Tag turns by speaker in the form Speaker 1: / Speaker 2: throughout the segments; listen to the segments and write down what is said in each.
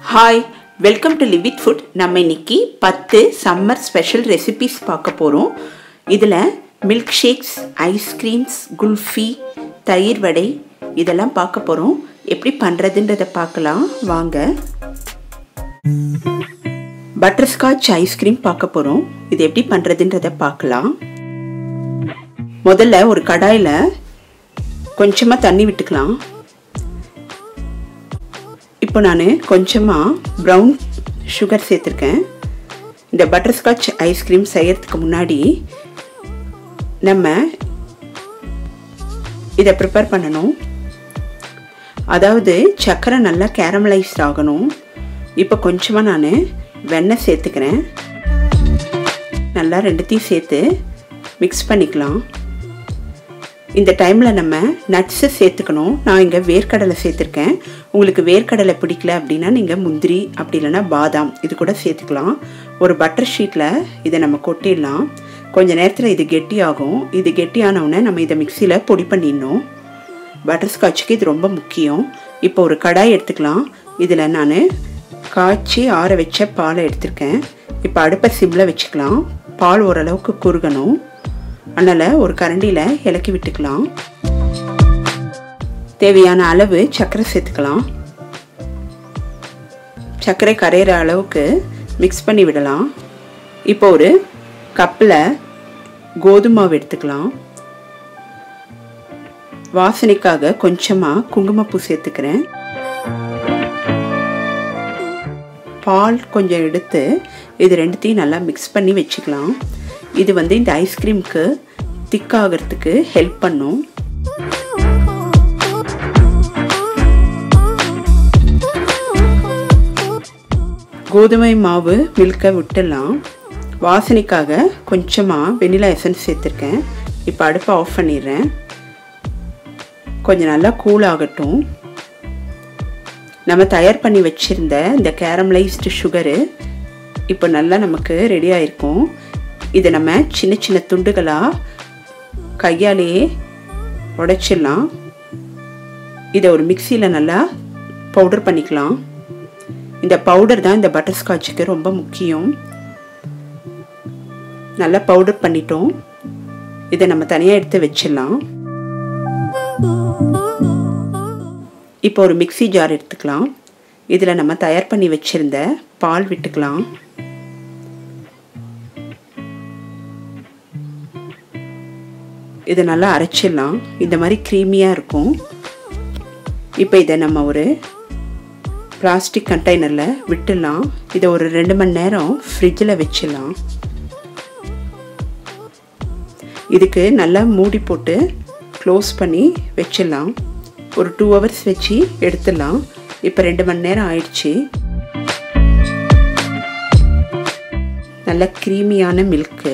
Speaker 1: hi welcome to live with food நம்ம இன்னைக்கு பத்து சம்மர் ஸ்பெஷல் ரெசிபிஸ் பார்க்க போகிறோம் இதில் மில்க் ஷேக்ஸ் ஐஸ்கிரீம்ஸ் குல்ஃபி தயிர் வடை இதெல்லாம் பார்க்க போகிறோம் எப்படி பண்ணுறதுன்றதை பார்க்கலாம் வாங்க பட்டர்ஸ்காட்ச் ஐஸ்கிரீம் பார்க்க போகிறோம் இது எப்படி பண்ணுறதுன்றதை பார்க்கலாம் முதல்ல ஒரு கடாயில் கொஞ்சமாக தண்ணி விட்டுக்கலாம் இப்போ நான் கொஞ்சமாக ப்ரௌன் சுகர் சேர்த்துருக்கேன் இந்த பட்டர்ஸ்காட்ச் ஐஸ்கிரீம் செய்யறதுக்கு முன்னாடி நம்ம இதை ப்ரிப்பேர் பண்ணணும் அதாவது சர்க்கரை நல்லா கேரமலைஸ்ட் ஆகணும் இப்போ கொஞ்சமாக நான் வெண்ணெய் சேர்த்துக்கிறேன் நல்லா ரெண்டுத்தையும் சேர்த்து மிக்ஸ் பண்ணிக்கலாம் இந்த டைமில் நம்ம நட்ஸு சேர்த்துக்கணும் நான் இங்கே வேர்க்கடலை சேர்த்துருக்கேன் உங்களுக்கு வேர்க்கடலை பிடிக்கல அப்படின்னா நீங்கள் முந்திரி அப்படி இல்லைன்னா பாதாம் இது கூட சேர்த்துக்கலாம் ஒரு பட்டர் ஷீட்டில் இதை நம்ம கொட்டிடலாம் கொஞ்சம் நேரத்தில் இது கெட்டியாகும் இது கெட்டியானவுடனே நம்ம இதை மிக்சியில் பொடி பண்ணிடணும் பட்டர் ஸ்காட்சுக்கு இது ரொம்ப முக்கியம் இப்போ ஒரு கடாய் எடுத்துக்கலாம் இதில் நான் காய்ச்சி ஆற வச்ச பாலை எடுத்திருக்கேன் இப்போ அடுப்பை சிம்மில் வச்சுக்கலாம் பால் ஓரளவுக்கு குறுகணும் அதனால் ஒரு கரண்டியில் இலக்கி விட்டுக்கலாம் தேவையான அளவு சர்க்கரை சேர்த்துக்கலாம் சர்க்கரை கரையிற அளவுக்கு மிக்ஸ் பண்ணி விடலாம் இப்போ ஒரு கப்பில் கோதுமாவு எடுத்துக்கலாம் வாசனைக்காக கொஞ்சமாக குங்குமப்பூ சேர்த்துக்கிறேன் பால் கொஞ்சம் எடுத்து இது ரெண்டுத்தையும் நல்லா மிக்ஸ் பண்ணி வச்சுக்கலாம் இது வந்து இந்த ஐஸ்கிரீம்க்கு திக்காகிறதுக்கு ஹெல்ப் பண்ணும் கோதுமை மாவு மில்கை விட்டுடலாம் வாசனைக்காக கொஞ்சமாக வெனிலா எசன்ஸ் சேர்த்துருக்கேன் இப்போ அடுப்பை ஆஃப் பண்ணிடுறேன் கொஞ்சம் நல்லா கூல் ஆகட்டும் நம்ம தயார் பண்ணி வச்சுருந்த இந்த கேரமலைஸ்டு சுகரு இப்போ நல்லா நமக்கு ரெடி ஆயிருக்கும் இதை நம்ம சின்ன சின்ன துண்டுகளாக கையாலேயே உடைச்சிடலாம் இதை ஒரு மிக்சியில் நல்லா பவுடர் பண்ணிக்கலாம் இந்த பவுடர் தான் இந்த பட்டர்ஸ்காட்சுக்கு ரொம்ப முக்கியம் நல்லா பவுடர் பண்ணிட்டோம் இதை நம்ம தனியாக எடுத்து வச்சிடலாம் இப்போ ஒரு மிக்சி ஜார் எடுத்துக்கலாம் இதில் நம்ம தயார் பண்ணி வச்சுருந்த பால் விட்டுக்கலாம் இதை நல்லா அரைச்சிடலாம் இந்த மாதிரி க்ரீமியாக இருக்கும் இப்போ இதை நம்ம ஒரு பிளாஸ்டிக் கண்டெய்னரில் விட்டுடலாம் இதை ஒரு ரெண்டு மணி நேரம் ஃப்ரிட்ஜில் வச்சிடலாம் இதுக்கு நல்லா மூடி போட்டு க்ளோஸ் பண்ணி வச்சிடலாம் ஒரு டூ ஹவர்ஸ் வச்சு எடுத்துடலாம் இப்போ ரெண்டு மணி நேரம் ஆயிடுச்சு நல்ல க்ரீமியான மில்க்கு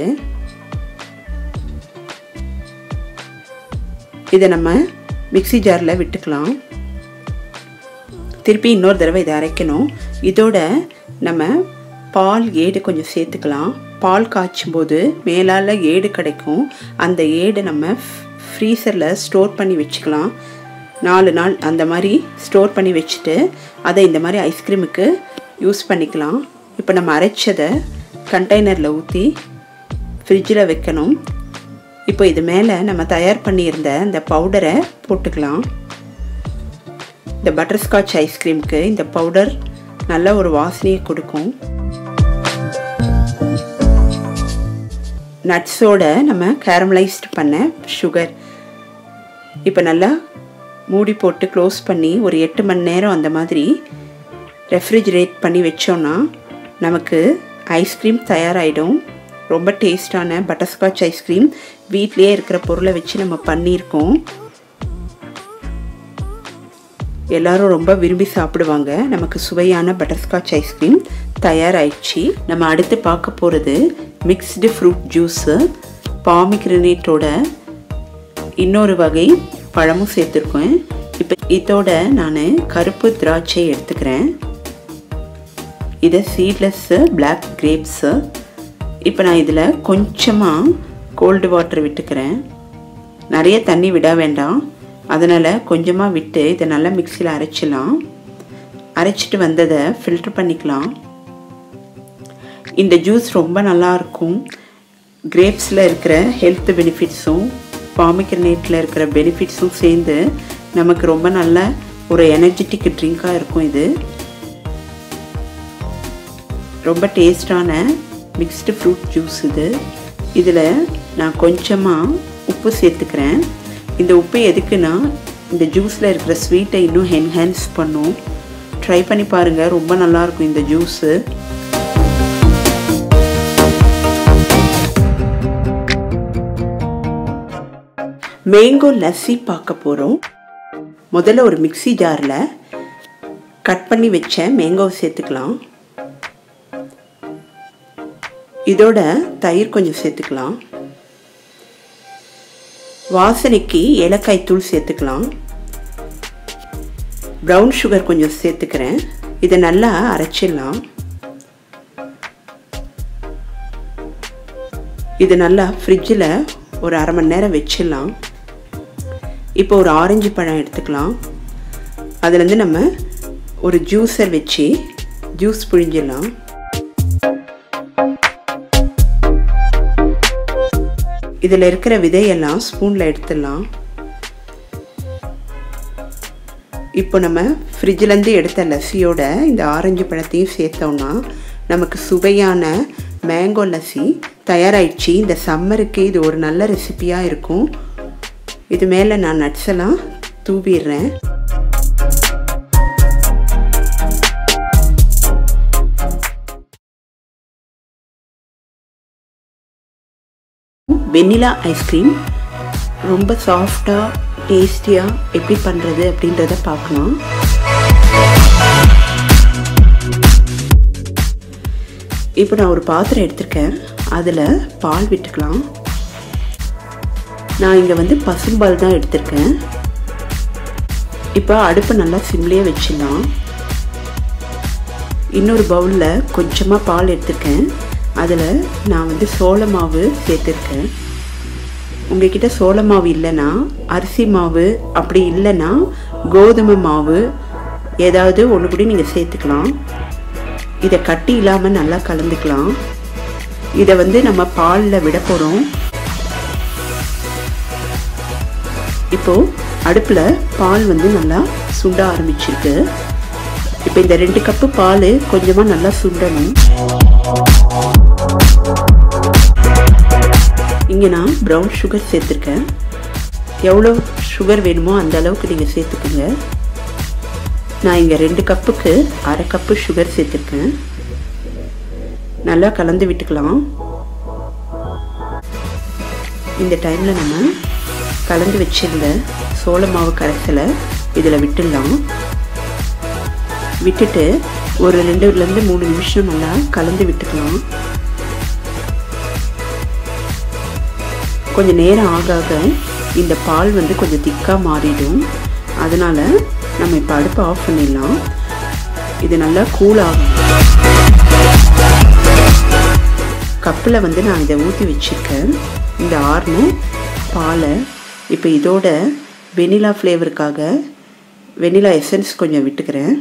Speaker 1: இதை நம்ம மிக்சி ஜாரில் விட்டுக்கலாம் திருப்பி இன்னொரு தடவை இதை அரைக்கணும் இதோட நம்ம பால் ஏடு கொஞ்சம் சேர்த்துக்கலாம் பால் காய்ச்சும் போது மேலால் ஏடு கிடைக்கும் அந்த ஏடு நம்ம ஃப்ரீசரில் ஸ்டோர் பண்ணி வச்சுக்கலாம் நாலு நாள் அந்த மாதிரி ஸ்டோர் பண்ணி வச்சுட்டு அதை இந்த மாதிரி ஐஸ்கிரீமுக்கு யூஸ் பண்ணிக்கலாம் இப்போ நம்ம அரைச்சதை கண்டெய்னரில் ஊற்றி ஃப்ரிட்ஜில் வைக்கணும் இப்போ இது மேலே நம்ம தயார் பண்ணியிருந்த இந்த பவுடரை போட்டுக்கலாம் இந்த பட்டர்ஸ்காட்ச் ஐஸ்கிரீமுக்கு இந்த பவுடர் நல்ல ஒரு வாசனையை கொடுக்கும் நட்ஸோட நம்ம கேரமலைஸ்ட் பண்ண சுகர் இப்போ நல்லா மூடி போட்டு க்ளோஸ் பண்ணி ஒரு எட்டு மணி நேரம் அந்த மாதிரி ரெஃப்ரிஜிரேட் பண்ணி வச்சோன்னா நமக்கு ஐஸ்கிரீம் தயாராகிடும் ரொம்ப டேஸ்டான பட்டர்ஸ்காட்ச் ஐஸ்கிரீம் வீட்லேயே இருக்கிற பொருளை வச்சு நம்ம பண்ணியிருக்கோம் எல்லாரும் ரொம்ப விரும்பி சாப்பிடுவாங்க நமக்கு சுவையான பட்டர்ஸ்காட்ச் ஐஸ்கிரீம் தயாராகிடுச்சு நம்ம அடுத்து பார்க்க போகிறது மிக்ஸ்டு ஃப்ரூட் ஜூஸு பாமிக்ரனேட்டோட இன்னொரு வகை பழமும் சேர்த்துருக்கேன் இப்போ இதோட நான் கருப்பு திராட்சை எடுத்துக்கிறேன் இதை சீட்லெஸ்ஸு பிளாக் கிரேப்ஸு இப்போ நான் இதில் கொஞ்சமாக கோல்டு வாட்டர் விட்டுக்கிறேன் நிறைய தண்ணி விட வேண்டாம் அதனால் கொஞ்சமாக விட்டு இதை நல்லா மிக்சியில் அரைச்சிடலாம் அரைச்சிட்டு வந்ததை ஃபில்டர் பண்ணிக்கலாம் இந்த ஜூஸ் ரொம்ப நல்லாயிருக்கும் கிரேப்ஸில் இருக்கிற ஹெல்த் பெனிஃபிட்ஸும் பாமிக்ரனேட்டில் இருக்கிற பெனிஃபிட்ஸும் சேர்ந்து நமக்கு ரொம்ப நல்ல ஒரு எனர்ஜெட்டிக் ட்ரிங்காக இருக்கும் இது ரொம்ப டேஸ்டான மிக்ஸ்டு ஃப்ரூட் ஜூஸ் இது இதில் நான் கொஞ்சமாக உப்பு சேர்த்துக்கிறேன் இந்த உப்பு எதுக்குன்னா இந்த ஜூஸில் இருக்கிற ஸ்வீட்டை இன்னும் என்ஹான்ஸ் பண்ணும் ட்ரை பண்ணி பாருங்கள் ரொம்ப நல்லாயிருக்கும் இந்த ஜூஸு மேங்கோ லஸ்ஸி பார்க்க போகிறோம் முதல்ல ஒரு மிக்சி ஜாரில் கட் பண்ணி வச்ச மேங்கோவை சேர்த்துக்கலாம் இதோட தயிர் கொஞ்சம் சேர்த்துக்கலாம் வாசனைக்கு ஏலக்காய் தூள் சேர்த்துக்கலாம் ப்ரௌன் சுகர் கொஞ்சம் சேர்த்துக்கிறேன் இதை நல்லா அரைச்சிடலாம் இது நல்லா ஃப்ரிட்ஜில் ஒரு அரை மணி நேரம் வச்சிடலாம் இப்போ ஒரு ஆரஞ்சு பழம் எடுத்துக்கலாம் அதுலேருந்து நம்ம ஒரு ஜூஸர் வச்சு ஜூஸ் புழிஞ்சிடலாம் இதில் இருக்கிற விதையெல்லாம் ஸ்பூனில் எடுத்துடலாம் இப்போ நம்ம ஃப்ரிட்ஜிலேருந்து எடுத்த லஸ்ஸியோட இந்த ஆரஞ்சு பழத்தையும் சேர்த்தோம்னா நமக்கு சுவையான மேங்கோ லஸ்ஸி தயாராகிடுச்சு இந்த சம்மருக்கு இது ஒரு நல்ல ரெசிபியாக இருக்கும் இது மேலே நான் நட்ஸ் எல்லாம் தூவிடுறேன் வெண்ணிலா ஐஸ்கிரீம் ரொம்ப சாஃப்டாக டேஸ்டியாக எப்படி பண்ணுறது அப்படின்றத பார்க்கலாம் இப்போ நான் ஒரு பாத்திரம் எடுத்திருக்கேன் அதில் பால் விட்டுக்கலாம் நான் இங்கே வந்து பசும்பால் தான் எடுத்திருக்கேன் இப்போ அடுப்பை நல்லா சிம்லேயே வச்சிடலாம் இன்னொரு பவுலில் கொஞ்சமாக பால் எடுத்திருக்கேன் அதில் நான் வந்து சோள மாவு சேர்த்துருக்கேன் உங்ககிட்ட சோள மாவு இல்லைன்னா அரிசி மாவு அப்படி இல்லைன்னா கோதுமை மாவு ஏதாவது ஒன்று கூட நீங்கள் சேர்த்துக்கலாம் இதை கட்டி இல்லாமல் நல்லா கலந்துக்கலாம் இதை வந்து நம்ம பாலில் விட போகிறோம் இப்போது அடுப்பில் பால் வந்து நல்லா சுண்ட ஆரம்பிச்சிருக்கு இப்போ இந்த ரெண்டு கப்பு பால் கொஞ்சமாக நல்லா சுண்டணும் இங்கே நான் ப்ரௌன் சுகர் சேர்த்துருக்கேன் எவ்வளோ சுகர் வேணுமோ அந்த அளவுக்கு நீங்கள் சேர்த்துக்குங்க நான் இங்கே ரெண்டு கப்புக்கு அரை கப்பு சுகர் சேர்த்துருக்கேன் நல்லா கலந்து விட்டுக்கலாம் இந்த டைமில் நம்ம கலந்து வச்சிருந்த சோள மாவு கரைசலை இதில் விட்டுடலாம் விட்டுட்டு ஒரு ரெண்டுலேருந்து மூணு நிமிஷம் நல்லா கலந்து விட்டுக்கலாம் கொஞ்சம் நேரம் ஆக ஆக இந்த பால் வந்து கொஞ்சம் திக்காக மாறிடும் அதனால் நம்ம இப்போ அடுப்பை ஆஃப் பண்ணிடலாம் இது நல்லா கூல் ஆகும் கப்பில் வந்து நான் இதை ஊற்றி வச்சுருக்கேன் இந்த ஆறுனு பாலை இப்போ இதோட வெனிலா ஃப்ளேவருக்காக வெனிலா எசன்ஸ் கொஞ்சம் விட்டுக்கிறேன்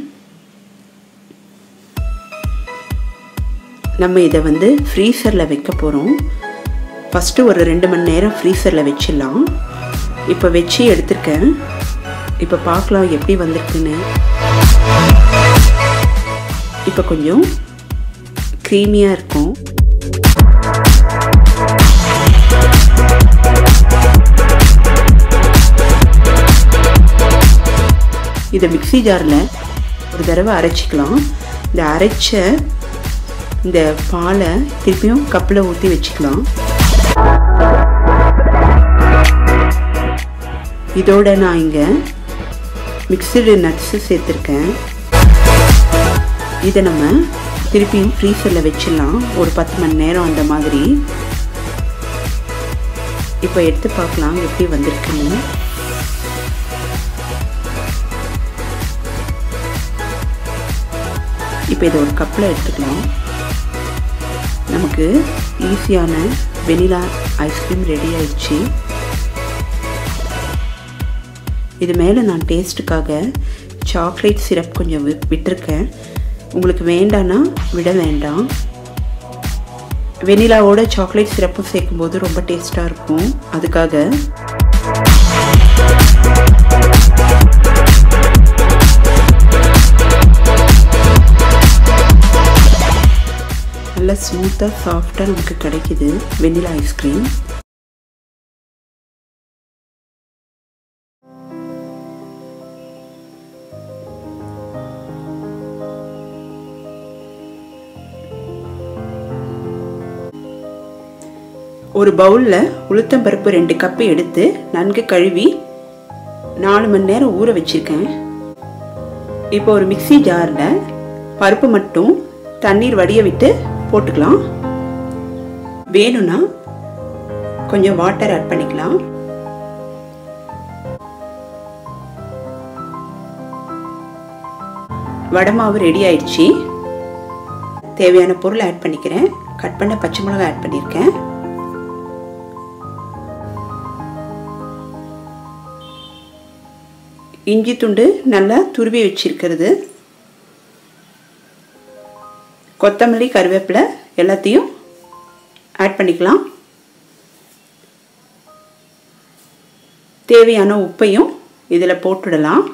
Speaker 1: நம்ம இதை வந்து ஃப்ரீசரில் வைக்க போகிறோம் ஃபஸ்ட்டு ஒரு ரெண்டு மணி நேரம் ஃப்ரீசரில் வச்சிடலாம் இப்போ வச்சு எடுத்திருக்கேன் இப்போ பார்க்கலாம் எப்படி வந்திருக்குன்னு இப்போ கொஞ்சம் க்ரீமியாக இருக்கும் இதை மிக்சி ஜாரில் ஒரு தடவை அரைச்சிக்கலாம் இந்த அரைச்ச இந்த பாலை திருப்பியும் கப்பில் ஊற்றி வச்சுக்கலாம் இதோட நான் இங்கே மிக்சடு நட்ஸு சேர்த்துருக்கேன் இதை நம்ம திருப்பியும் ஃப்ரீசரில் வச்சிடலாம் ஒரு பத்து மணி நேரம் அந்த மாதிரி இப்போ எடுத்து பார்க்கலாம் எப்படி வந்திருக்குன்னு இப்போ இதை ஒரு கப்பில் எடுத்துக்கலாம் நமக்கு ஈஸியான வெனிலா ஐஸ்கிரீம் ரெடி ஆயிடுச்சு இது மேலே நான் டேஸ்ட்டுக்காக சாக்லேட் சிரப் கொஞ்சம் வி- விட்டிருக்கேன் உங்களுக்கு வேண்டான்னா விட வேண்டாம் வெனிலாவோட சாக்லேட் சிரப்பும் சேர்க்கும்போது ரொம்ப டேஸ்ட்டாக இருக்கும் அதுக்காக நல்லா ஸ்மூத்தாக சாஃப்டாக நமக்கு கிடைக்குது வெனிலா ஐஸ்கிரீம் ஒரு பவுலில் உளுத்தம்பருப்பு ரெண்டு கப்பு எடுத்து நன்கு கழுவி நாலு மணி நேரம் ஊற வச்சிருக்கேன் இப்போ ஒரு மிக்ஸி ஜாரில் பருப்பு மட்டும் தண்ணீர் வடிய விட்டு போட்டுக்கலாம் வேணும்னா கொஞ்சம் வாட்டர் ஆட் பண்ணிக்கலாம் வடமாவு ரெடி ஆயிடுச்சு தேவையான பொருள் ஆட் பண்ணிக்கிறேன் கட் பண்ண பச்சை மிளகாய் ஆட் பண்ணியிருக்கேன் இஞ்சி துண்டு நல்லா துருவி வச்சிருக்கிறது கொத்தமல்லி கருவேப்பிலை எல்லாத்தையும் ஆட் பண்ணிக்கலாம் தேவையான உப்பையும் இதில் போட்டுடலாம்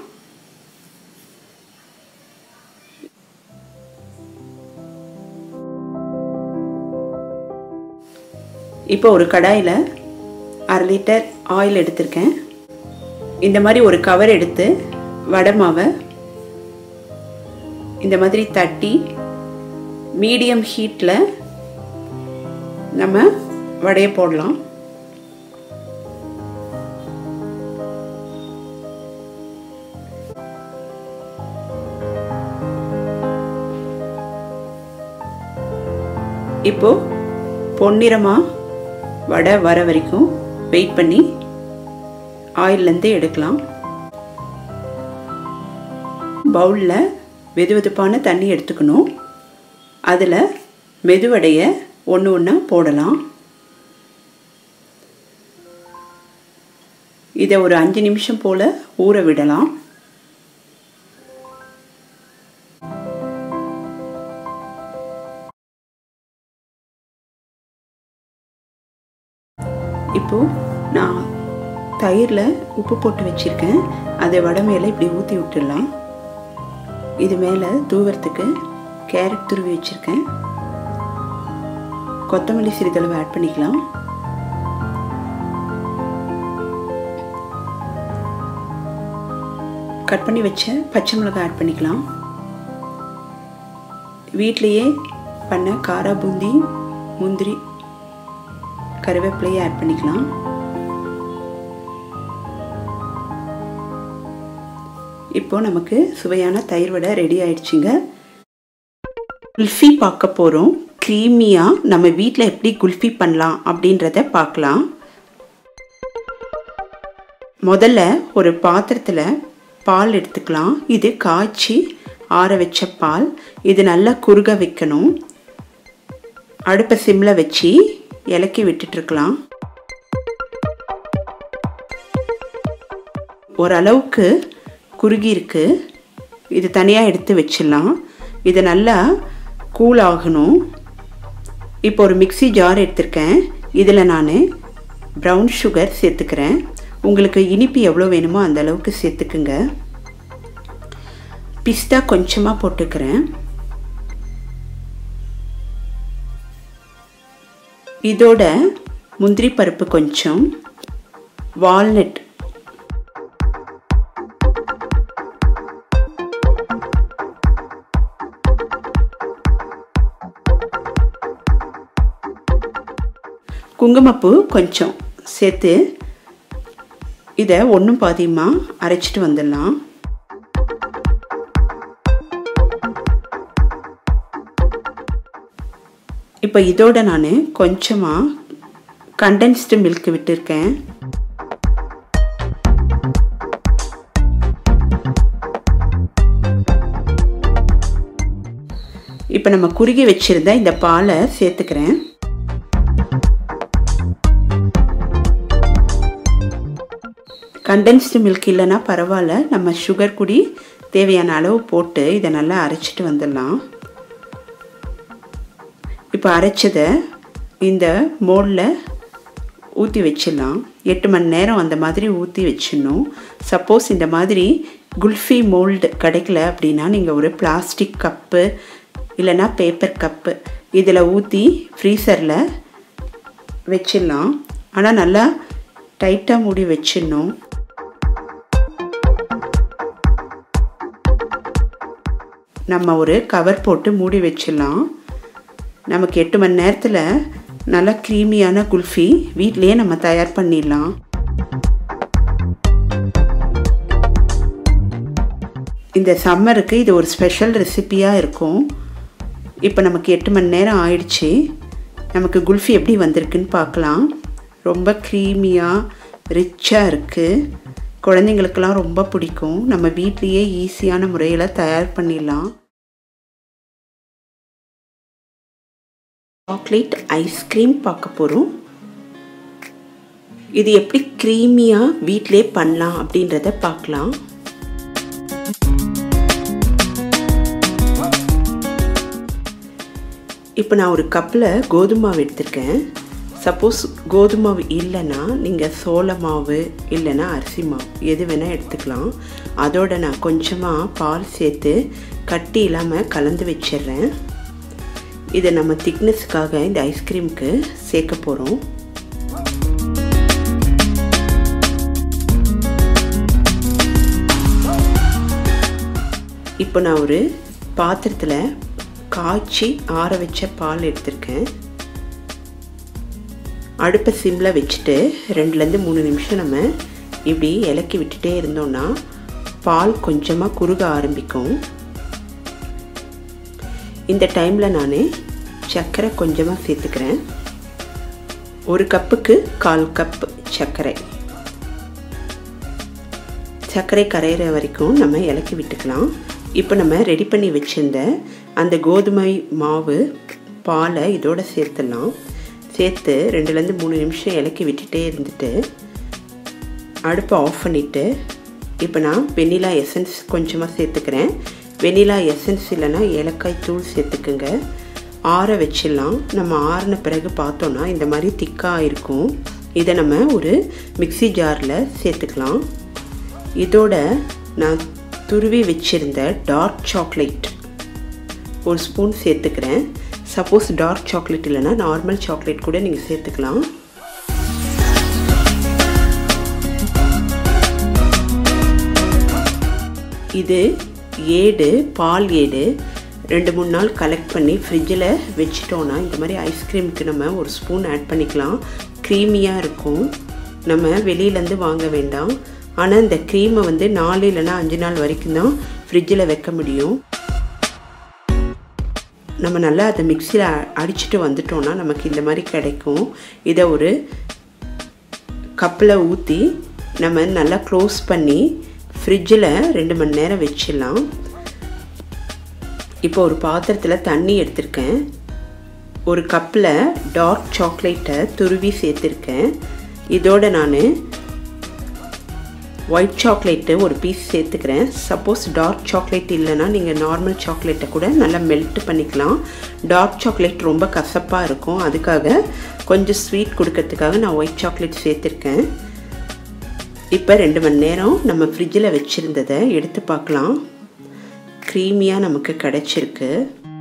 Speaker 1: இப்போ ஒரு கடாயில் அரை லிட்டர் ஆயில் எடுத்திருக்கேன் இந்த மாதிரி ஒரு கவர் எடுத்து வடை மாவை இந்த மாதிரி தட்டி மீடியம் ஹீட்டில் நம்ம வடையை போடலாம் இப்போ பொன்னிறமாக வடை வர வரைக்கும் வெயிட் பண்ணி ஆயிலேருந்து எடுக்கலாம் பவுலில் வெது வெதுப்பான தண்ணி எடுத்துக்கணும் அதில் மெதுவடையை ஒன்று ஒன்றா போடலாம் இதை ஒரு அஞ்சு நிமிஷம் போல் ஊற விடலாம் இப்போது நான் தயிரில் உப்பு போட்டு வச்சுருக்கேன் அதை வடை மேலே இப்படி ஊற்றி விட்டுடலாம் இது மேலே தூவறதுக்கு கேரட் துருவி வச்சுருக்கேன் கொத்தமல்லி சிறிதளவு ஆட் பண்ணிக்கலாம் கட் பண்ணி வச்ச பச்சை மிளகாய் ஆட் பண்ணிக்கலாம் வீட்லேயே பண்ண காரா பூந்தி முந்திரி கருவேப்பிலையை ஆட் பண்ணிக்கலாம் இப்போ நமக்கு சுவையான தயிர் வடை ரெடி ஆயிடுச்சுங்க குல்ஃபி பார்க்க போகிறோம் க்ரீமியாக நம்ம வீட்டில் எப்படி குல்ஃபி பண்ணலாம் அப்படின்றத பார்க்கலாம் முதல்ல ஒரு பாத்திரத்தில் பால் எடுத்துக்கலாம் இது காய்ச்சி ஆற வச்ச பால் இது நல்லா குறுக வைக்கணும் அடுப்பை சிம்மில் வச்சு இலக்கி விட்டுட்ருக்கலாம் ஓரளவுக்கு குறுகி இருக்கு இது தனியாக எடுத்து வச்சிடலாம் இது நல்லா கூல் ஆகணும் இப்போ ஒரு மிக்ஸி ஜார் எடுத்திருக்கேன் இதில் நான் ப்ரௌன் சுகர் சேர்த்துக்கிறேன் உங்களுக்கு இனிப்பு எவ்வளோ வேணுமோ அந்த அளவுக்கு சேர்த்துக்குங்க பிஸ்தா கொஞ்சமாக போட்டுக்கிறேன் இதோட முந்திரி பருப்பு கொஞ்சம் வால்நட் குங்குமப்பூ கொஞ்சம் சேர்த்து இதை ஒன்றும் பாதியமாக அரைச்சிட்டு வந்துடலாம் இப்போ இதோட நான் கொஞ்சமாக கண்டென்ஸ்டு மில்க் விட்டுருக்கேன் இப்போ நம்ம குறுகி வச்சுருந்த இந்த பாலை சேர்த்துக்கிறேன் கண்டென்ஸ்டு மில்க் இல்லைன்னா பரவாயில்ல நம்ம சுகர் குடி தேவையான அளவு போட்டு இதை நல்லா அரைச்சிட்டு வந்துடலாம் இப்போ அரைச்சதை இந்த மோல்டில் ஊற்றி வச்சிடலாம் எட்டு மணி நேரம் அந்த மாதிரி ஊற்றி வச்சிடணும் சப்போஸ் இந்த மாதிரி குல்ஃபி மோல்டு கிடைக்கல அப்படின்னா நீங்கள் ஒரு பிளாஸ்டிக் கப்பு இல்லைன்னா பேப்பர் கப்பு இதில் ஊற்றி ஃப்ரீசரில் வச்சிடலாம் ஆனால் நல்லா டைட்டாக மூடி வச்சிடணும் நம்ம ஒரு கவர் போட்டு மூடி வச்சிடலாம் நமக்கு எட்டு மணி நேரத்தில் நல்லா க்ரீமியான குல்ஃபி வீட்லேயே நம்ம தயார் பண்ணிடலாம் இந்த சம்மருக்கு இது ஒரு ஸ்பெஷல் ரெசிப்பியாக இருக்கும் இப்போ நமக்கு எட்டு மணி நேரம் ஆயிடுச்சு நமக்கு குல்ஃபி எப்படி வந்திருக்குன்னு பார்க்கலாம் ரொம்ப க்ரீமியாக ரிச்சாக இருக்குது குழந்தைங்களுக்கெல்லாம் ரொம்ப பிடிக்கும் நம்ம வீட்லேயே ஈஸியான முறையில் தயார் பண்ணிடலாம் சாக்லேட் ஐஸ்கிரீம் பார்க்க போகிறோம் இது எப்படி க்ரீமியாக வீட்டிலே பண்ணலாம் அப்படின்றத பார்க்கலாம் இப்போ நான் ஒரு கப்பில் கோதுமை மாவு எடுத்திருக்கேன் சப்போஸ் கோதுமை மாவு இல்லைன்னா நீங்கள் சோள மாவு இல்லைன்னா அரிசி மாவு எது வேணால் எடுத்துக்கலாம் அதோட நான் கொஞ்சமாக பால் சேர்த்து கட்டி இல்லாமல் கலந்து வச்சிடுறேன் இதை நம்ம திக்னஸ்க்காக இந்த ஐஸ்கிரீமுக்கு சேர்க்க போகிறோம் இப்போ நான் ஒரு பாத்திரத்தில் காய்ச்சி ஆற வச்ச பால் எடுத்திருக்கேன் அடுப்பை சிம்மில் வச்சுட்டு ரெண்டுலேருந்து மூணு நிமிஷம் நம்ம இப்படி இலக்கி விட்டுட்டே இருந்தோம்னா பால் கொஞ்சமாக குறுக ஆரம்பிக்கும் இந்த டைமில் நான் சர்க்கரை கொஞ்சமாக சேர்த்துக்கிறேன் ஒரு கப்புக்கு கால் கப் சர்க்கரை சர்க்கரை கரையிற வரைக்கும் நம்ம இலக்கி விட்டுக்கலாம் இப்போ நம்ம ரெடி பண்ணி வச்சுருந்த அந்த கோதுமை மாவு பாலை இதோட சேர்த்துடலாம் சேர்த்து ரெண்டுலேருந்து மூணு நிமிஷம் இலக்கி விட்டுட்டே இருந்துட்டு அடுப்பை ஆஃப் பண்ணிவிட்டு இப்போ நான் வெண்ணிலா எசன்ஸ் கொஞ்சமாக சேர்த்துக்கிறேன் வெனிலா எசன்ஸ் இல்லைன்னா ஏலக்காய் தூள் சேர்த்துக்குங்க ஆற வச்சிடலாம் நம்ம ஆறின பிறகு பார்த்தோன்னா இந்த மாதிரி திக்காக இருக்கும் இதை நம்ம ஒரு மிக்சி ஜாரில் சேர்த்துக்கலாம் இதோட நான் துருவி வச்சுருந்த டார்க் சாக்லேட் ஒரு ஸ்பூன் சேர்த்துக்கிறேன் சப்போஸ் டார்க் சாக்லேட் இல்லைன்னா நார்மல் சாக்லேட் கூட நீங்கள் சேர்த்துக்கலாம் இது ஏடு பால் ஏடு ரெண்டு மூணு நாள் கலெக்ட் பண்ணி ஃப்ரிட்ஜில் வச்சிட்டோன்னா இந்த மாதிரி ஐஸ்கிரீமுக்கு நம்ம ஒரு ஸ்பூன் ஆட் பண்ணிக்கலாம் க்ரீமியாக இருக்கும் நம்ம வெளியிலேருந்து வாங்க வேண்டாம் ஆனால் இந்த க்ரீமை வந்து நாலு இல்லைன்னா அஞ்சு நாள் வரைக்கும் தான் ஃப்ரிட்ஜில் வைக்க முடியும் நம்ம நல்லா அதை மிக்சியில் அடிச்சுட்டு வந்துட்டோன்னா நமக்கு இந்த மாதிரி கிடைக்கும் இதை ஒரு கப்பில் ஊற்றி நம்ம நல்லா க்ளோஸ் பண்ணி ஃப்ரிட்ஜில் ரெண்டு மணி நேரம் வச்சிடலாம் இப்போ ஒரு பாத்திரத்தில் தண்ணி எடுத்திருக்கேன் ஒரு கப்பில் டார்க் சாக்லேட்டை துருவி சேர்த்துருக்கேன் இதோட நான் ஒயிட் சாக்லேட்டு ஒரு பீஸ் சேர்த்துக்கிறேன் சப்போஸ் டார்க் சாக்லேட் இல்லைன்னா நீங்கள் நார்மல் சாக்லேட்டை கூட நல்லா மெல்ட் பண்ணிக்கலாம் டார்க் சாக்லேட் ரொம்ப கசப்பாக இருக்கும் அதுக்காக கொஞ்சம் ஸ்வீட் கொடுக்கறதுக்காக நான் ஒயிட் சாக்லேட் சேர்த்துருக்கேன் இப்போ ரெண்டு மணி நேரம் நம்ம ஃப்ரிட்ஜில் வச்சுருந்ததை எடுத்து பார்க்கலாம் க்ரீமியாக நமக்கு கிடச்சிருக்கு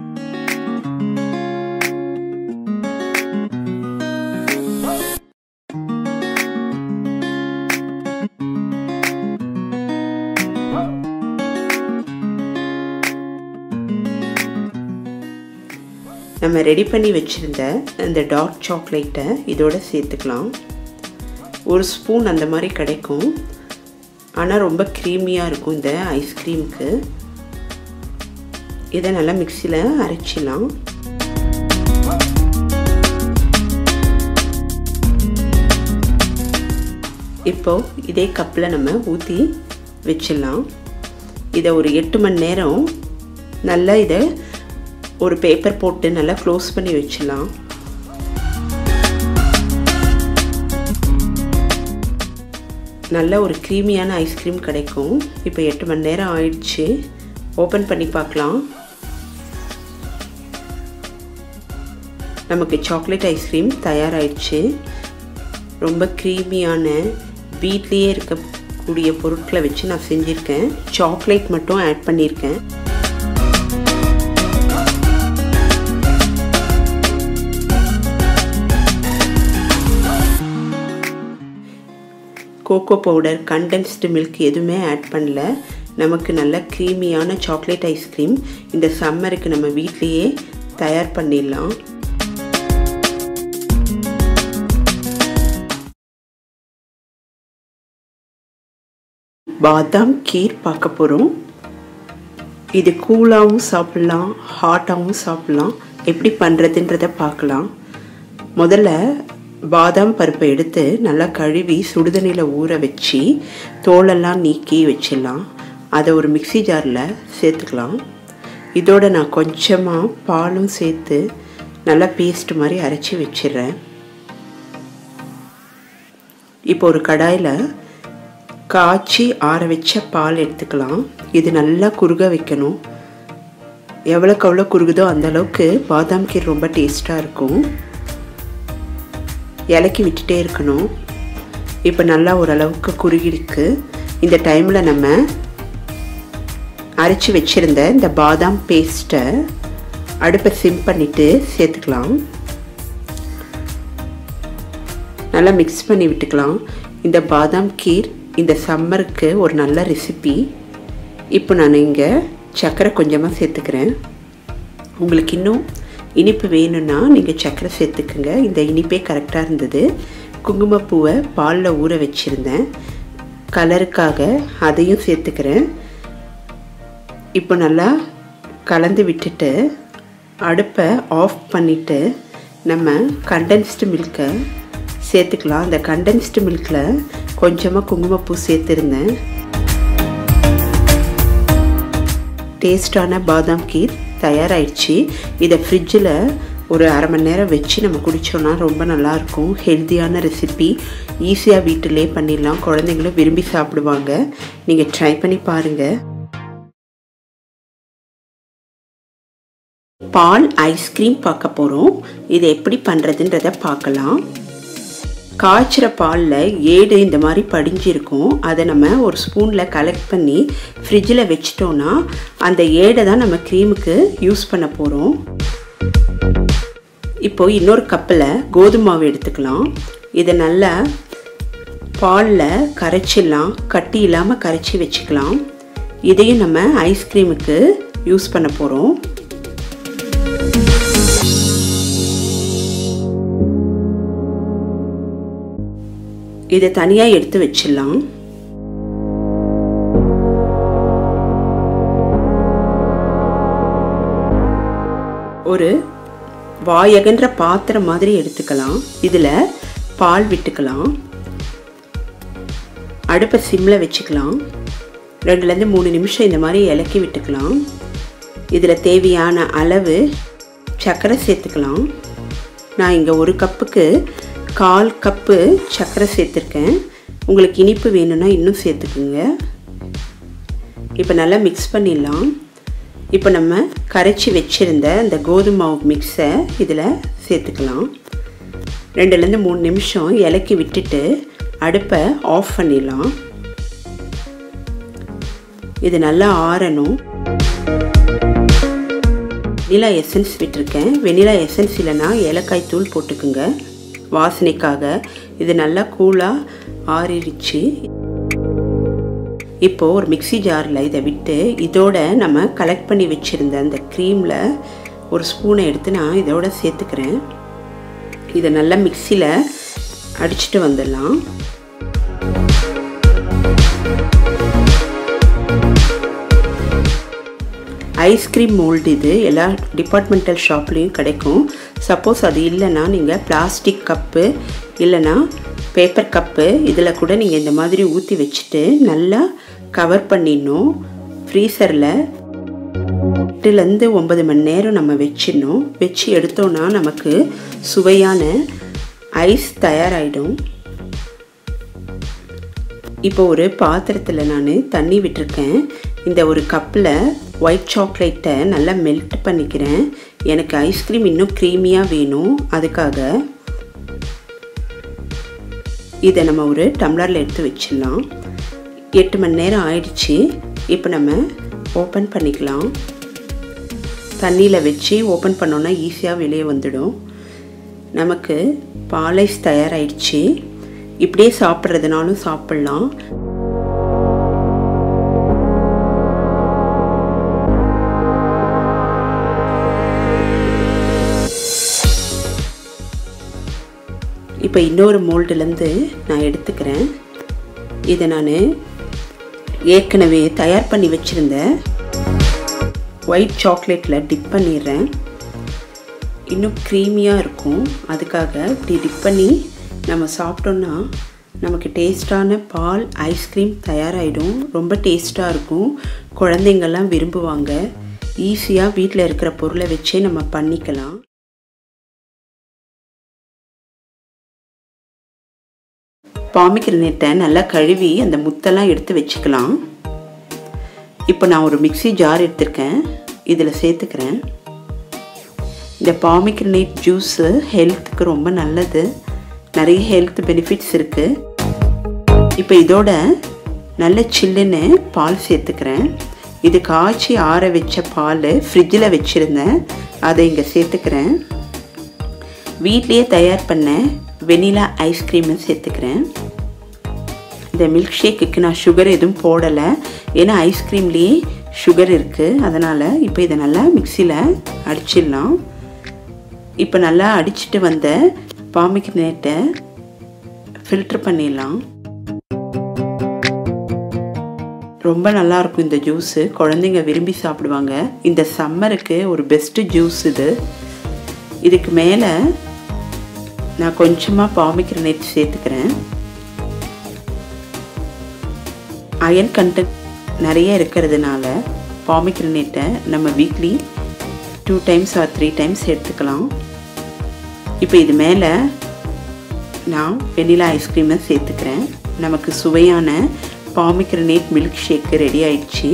Speaker 1: நம்ம ரெடி பண்ணி வச்சுருந்த அந்த டார்க் சாக்லேட்டை இதோட சேர்த்துக்கலாம் ஒரு ஸ்பூன் அந்த மாதிரி கிடைக்கும் ஆனால் ரொம்ப க்ரீமியாக இருக்கும் இந்த ஐஸ்கிரீமுக்கு இதை நல்லா மிக்சியில் அரைச்சிடலாம் இப்போது இதே கப்பில் நம்ம ஊற்றி வச்சிடலாம் இதை ஒரு எட்டு மணி நேரம் நல்லா இதை ஒரு பேப்பர் போட்டு நல்லா க்ளோஸ் பண்ணி வச்சிடலாம் நல்ல ஒரு க்ரீமியான ஐஸ்கிரீம் கிடைக்கும் இப்போ எட்டு மணி நேரம் ஆயிடுச்சு ஓப்பன் பண்ணி பார்க்கலாம் நமக்கு சாக்லேட் ஐஸ்கிரீம் தயாராகிடுச்சு ரொம்ப க்ரீமியான வீட்லேயே இருக்கக்கூடிய பொருட்களை வச்சு நான் செஞ்சுருக்கேன் சாக்லேட் மட்டும் ஆட் பண்ணியிருக்கேன் கோகோ பவுடர் கண்டென்ஸ்டு மில்க் எதுவுமே ஆட் பண்ணல நமக்கு நல்ல க்ரீமியான சாக்லேட் ஐஸ்கிரீம் இந்த சம்மருக்கு நம்ம வீட்லேயே தயார் பண்ணிடலாம் பாதாம் கீர் பார்க்க போகிறோம் இது கூலாகவும் சாப்பிட்லாம் ஹாட்டாகவும் சாப்பிட்லாம் எப்படி பண்ணுறதுன்றத பார்க்கலாம் முதல்ல பாதாம் பருப்பை எடுத்து நல்லா கழுவி சுடுதண்ணியில் ஊற வச்சு தோலெல்லாம் நீக்கி வச்சிடலாம் அதை ஒரு மிக்சி ஜாரில் சேர்த்துக்கலாம் இதோட நான் கொஞ்சமாக பாலும் சேர்த்து நல்லா பேஸ்ட் மாதிரி அரைச்சி வச்சிடுறேன் இப்போ ஒரு கடாயில் காய்ச்சி ஆற வச்ச பால் எடுத்துக்கலாம் இது நல்லா குறுக வைக்கணும் எவ்வளோக்கு எவ்வளோ குறுகுதோ அந்தளவுக்கு பாதாம் கீர் ரொம்ப டேஸ்ட்டாக இருக்கும் இலக்கி விட்டுட்டே இருக்கணும் இப்போ நல்லா ஓரளவுக்கு குறுகிருக்கு இந்த டைமில் நம்ம அரைச்சி வச்சுருந்த இந்த பாதாம் பேஸ்ட்டை அடுப்பை சிம் பண்ணிவிட்டு சேர்த்துக்கலாம் நல்லா மிக்ஸ் பண்ணி விட்டுக்கலாம் இந்த பாதாம் கீர் இந்த சம்மருக்கு ஒரு நல்ல ரெசிபி இப்போ நான் இங்கே சர்க்கரை கொஞ்சமாக சேர்த்துக்கிறேன் உங்களுக்கு இன்னும் இனிப்பு வேணும்னா நீங்கள் சர்க்கரை சேர்த்துக்குங்க இந்த இனிப்பே கரெக்டாக இருந்தது குங்குமப்பூவை பாலில் ஊற வச்சுருந்தேன் கலருக்காக அதையும் சேர்த்துக்கிறேன் இப்போ நல்லா கலந்து விட்டுட்டு அடுப்பை ஆஃப் பண்ணிவிட்டு நம்ம கண்டென்ஸ்டு மில்கை சேர்த்துக்கலாம் அந்த கண்டென்ஸ்டு மில்கில் கொஞ்சமாக குங்குமப்பூ சேர்த்துருந்தேன் டேஸ்டான பாதாம் கீர் தயாராகிடுச்சு இதை ஃப்ரிட்ஜில் ஒரு அரை மணி நேரம் வச்சு நம்ம குடித்தோன்னா ரொம்ப நல்லாயிருக்கும் ஹெல்த்தியான ரெசிபி ஈஸியாக வீட்டிலே பண்ணிடலாம் குழந்தைங்களும் விரும்பி சாப்பிடுவாங்க நீங்கள் ட்ரை பண்ணி பாருங்கள் பால் ஐஸ்கிரீம் பார்க்க போகிறோம் இது எப்படி பண்ணுறதுன்றத பார்க்கலாம் காய்ச்சிற பாலில் ஏடு இந்த மாதிரி படிஞ்சிருக்கும் அதை நம்ம ஒரு ஸ்பூனில் கலெக்ட் பண்ணி ஃப்ரிட்ஜில் வச்சிட்டோன்னா அந்த ஏடை தான் நம்ம க்ரீமுக்கு யூஸ் பண்ண போகிறோம் இப்போது இன்னொரு கப்பில் கோதுமை மாவு எடுத்துக்கலாம் இதை நல்லா பாலில் கரைச்சிடலாம் கட்டி இல்லாமல் கரைச்சி வச்சுக்கலாம் இதையும் நம்ம ஐஸ்கிரீமுக்கு யூஸ் பண்ண போகிறோம் இதை தனியாக எடுத்து வச்சிடலாம் ஒரு வாயகன்ற பாத்திரம் மாதிரி எடுத்துக்கலாம் இதில் பால் விட்டுக்கலாம் அடுப்பை சிம்மில் வச்சுக்கலாம் ரெண்டுலேருந்து மூணு நிமிஷம் இந்த மாதிரி இலக்கி விட்டுக்கலாம் இதில் தேவையான அளவு சர்க்கரை சேர்த்துக்கலாம் நான் இங்கே ஒரு கப்புக்கு கால் கப்பு சர்க்கரை சேர்த்துருக்கேன் உங்களுக்கு இனிப்பு வேணும்னா இன்னும் சேர்த்துக்குங்க இப்போ நல்லா மிக்ஸ் பண்ணிடலாம் இப்போ நம்ம கரைச்சி வச்சுருந்த அந்த கோதுமை மாவு மிக்ஸை இதில் சேர்த்துக்கலாம் ரெண்டுலேருந்து மூணு நிமிஷம் இலக்கி விட்டுட்டு அடுப்பை ஆஃப் பண்ணிடலாம் இது நல்லா ஆறணும் வெனிலா எசன்ஸ் விட்டுருக்கேன் வெனிலா எசன்ஸ் இல்லைன்னா ஏலக்காய் தூள் போட்டுக்குங்க வாசனைக்காக இது நல்லா கூலாக ஆறிடுச்சு இப்போது ஒரு மிக்சி ஜாரில் இதை விட்டு இதோட நம்ம கலெக்ட் பண்ணி வச்சுருந்த அந்த க்ரீமில் ஒரு ஸ்பூனை எடுத்து நான் இதோட சேர்த்துக்கிறேன் இதை நல்லா மிக்சியில் அடிச்சுட்டு வந்துடலாம் ஐஸ்கிரீம் மோல்டு இது எல்லா டிபார்ட்மெண்டல் ஷாப்லேயும் கிடைக்கும் சப்போஸ் அது இல்லைன்னா நீங்கள் பிளாஸ்டிக் கப்பு இல்லைன்னா பேப்பர் கப்பு இதில் கூட நீங்கள் இந்த மாதிரி ஊற்றி வச்சுட்டு நல்லா கவர் பண்ணிடணும் ஃப்ரீசரில் எட்டுலேருந்து ஒன்பது மணி நேரம் நம்ம வச்சிடணும் வச்சு எடுத்தோன்னா நமக்கு சுவையான ஐஸ் தயாராகிடும் இப்போ ஒரு பாத்திரத்தில் நான் தண்ணி விட்டுருக்கேன் இந்த ஒரு கப்பில் ஒயிட் சாக்லேட்டை நல்லா மெல்ட் பண்ணிக்கிறேன் எனக்கு ஐஸ்கிரீம் இன்னும் க்ரீமியாக வேணும் அதுக்காக இதை நம்ம ஒரு டம்ளரில் எடுத்து வச்சிடலாம் எட்டு மணி நேரம் ஆயிடுச்சு இப்போ நம்ம ஓப்பன் பண்ணிக்கலாம் தண்ணியில் வச்சு ஓப்பன் பண்ணோன்னா ஈஸியாக வெளியே வந்துடும் நமக்கு பாலைஸ் தயாராகிடுச்சு இப்படியே சாப்பிட்றதுனாலும் சாப்பிட்லாம் இப்போ இன்னொரு மோல்டுலேருந்து நான் எடுத்துக்கிறேன் இதை நான் ஏற்கனவே தயார் பண்ணி வச்சுருந்த ஒயிட் சாக்லேட்டில் டிப் பண்ணிடுறேன் இன்னும் க்ரீமியாக இருக்கும் அதுக்காக இப்படி டிப் பண்ணி நம்ம சாப்பிட்டோன்னா நமக்கு டேஸ்டான பால் ஐஸ்கிரீம் தயாராகிடும் ரொம்ப டேஸ்ட்டாக இருக்கும் குழந்தைங்கள்லாம் விரும்புவாங்க ஈஸியாக வீட்டில் இருக்கிற பொருளை வச்சே நம்ம பண்ணிக்கலாம் பாமிக்கிரனேட்டை நல்லா கழுவி அந்த முத்தெல்லாம் எடுத்து வச்சுக்கலாம் இப்போ நான் ஒரு மிக்சி ஜார் எடுத்திருக்கேன் இதில் சேர்த்துக்கிறேன் இந்த பாமிக்ரனேட் ஜூஸு ஹெல்த்துக்கு ரொம்ப நல்லது நிறைய ஹெல்த் பெனிஃபிட்ஸ் இருக்குது இப்போ இதோட நல்ல சில்லுன்னு பால் சேர்த்துக்கிறேன் இது காய்ச்சி ஆற வச்ச பால் ஃப்ரிட்ஜில் வச்சுருந்தேன் அதை இங்கே சேர்த்துக்கிறேன் வீட்லேயே தயார் பண்ண வெனிலா ஐஸ்கிரீமை சேர்த்துக்கிறேன் இந்த மில்க் ஷேக்குக்கு நான் சுகர் எதுவும் போடலை ஏன்னா ஐஸ்கிரீம்லேயே சுகர் இருக்குது அதனால் இப்போ இதை நல்லா மிக்சியில் அடிச்சிடலாம் இப்போ நல்லா அடிச்சுட்டு வந்த பாமிக்னேட்டை ஃபில்ட்ரு பண்ணிடலாம் ரொம்ப நல்லாயிருக்கும் இந்த ஜூஸு குழந்தைங்க விரும்பி சாப்பிடுவாங்க இந்த சம்மருக்கு ஒரு பெஸ்ட்டு ஜூஸ் இது இதுக்கு மேலே நான் கொஞ்சமாக பாமிக்ரனேட் சேர்த்துக்கிறேன் அயன் கண்டென்ட் நிறைய இருக்கிறதுனால பாமிக்ரனேட்டை நம்ம weekly two times or three times எடுத்துக்கலாம் இப்போ இது மேலே நான் வெனிலா ஐஸ்கிரீமை சேர்த்துக்கிறேன் நமக்கு சுவையான பாமிக்ரனேட் மில்க் ஷேக்கு ரெடி ஆயிடுச்சு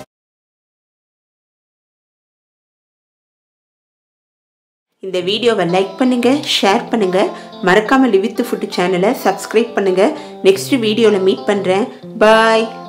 Speaker 1: இந்த வீடியோவை லைக் பண்ணுங்கள் ஷேர் பண்ணுங்கள் மறக்காமல் லிவித்து ஃபுட்டு சேனலை சப்ஸ்கிரைப் பண்ணுங்கள் நெக்ஸ்ட் வீடியோவில் மீட் பண்ணுறேன் பாய்